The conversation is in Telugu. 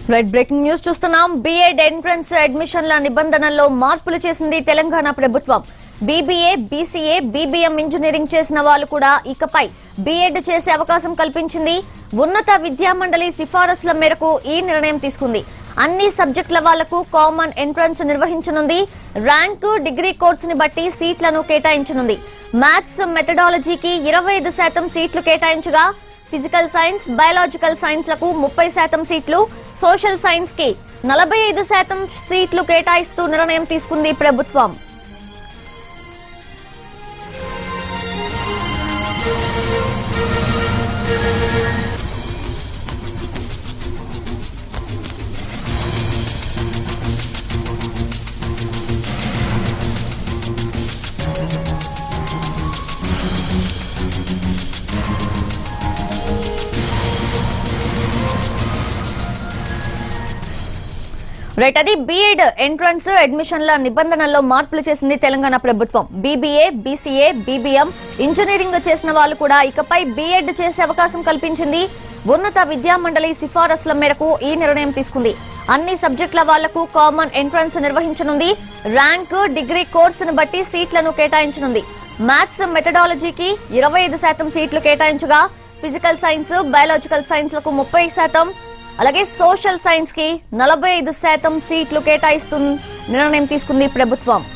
రైట్ బ్రేకింగ్ న్యూస్ చూస్తున్నాం బీఎడ్ ఎంట్రన్స్ అడ్మిషన్ల నిబంధనల్లో మార్పులు చేసింది తెలంగాణ ప్రభుత్వం బీబీఏ బీసీఏ బీబీఎం ఇంజనీరింగ్ చేసిన వాళ్ళు కూడా ఇకపై బీఎడ్ చేసే అవకాశం కల్పించింది ఉన్నత విద్యామండలి సిఫారసుల మేరకు ఈ నిర్ణయం తీసుకుంది అన్ని సబ్జెక్టుల వాళ్లకు కామన్ ఎంట్రన్స్ నిర్వహించనుంది ర్యాంకు డిగ్రీ కోర్సుని బట్టి సీట్లను కేటాయించనుంది మ్యాథ్స్ మెథడాలజీకి ఇరవై ఐదు శాతం సీట్లు కేటాయించగా ఫిజికల్ సైన్స్ బయాలజికల్ సైన్స్ లకు ముప్పై శాతం సీట్లు సోషల్ సైన్స్ కి నలభై ఐదు శాతం సీట్లు కేటాయిస్తూ నిర్ణయం తీసుకుంది ప్రభుత్వం రైట్ అది బీఎడ్ ఎంట్రన్స్ అడ్మిషన్ల నిబంధనల్లో మార్పులు చేసింది తెలంగాణ ప్రభుత్వం బీబీఏ బీసీఏ బీబీఎం ఇంజనీరింగ్ చేసిన వాళ్ళు కూడా ఇకపై బీఎడ్ చేసే అవకాశం కల్పించింది ఉన్నత విద్యా మండలి సిఫారసుల మేరకు ఈ నిర్ణయం తీసుకుంది అన్ని సబ్జెక్టుల వాళ్లకు కామన్ ఎంట్రన్స్ నిర్వహించనుంది ర్యాంక్ డిగ్రీ కోర్సును బట్టి సీట్లను కేటాయించనుంది మ్యాథ్స్ మెథడాలజీకి ఇరవై ఐదు శాతం సీట్లు కేటాయించగా ఫిజికల్ సైన్స్ బయాలజికల్ సైన్స్ లకు ముప్పై శాతం అలాగే సోషల్ సైన్స్ కి నలభై ఐదు శాతం సీట్లు కేటాయిస్తూ నిర్ణయం తీసుకుంది ప్రభుత్వం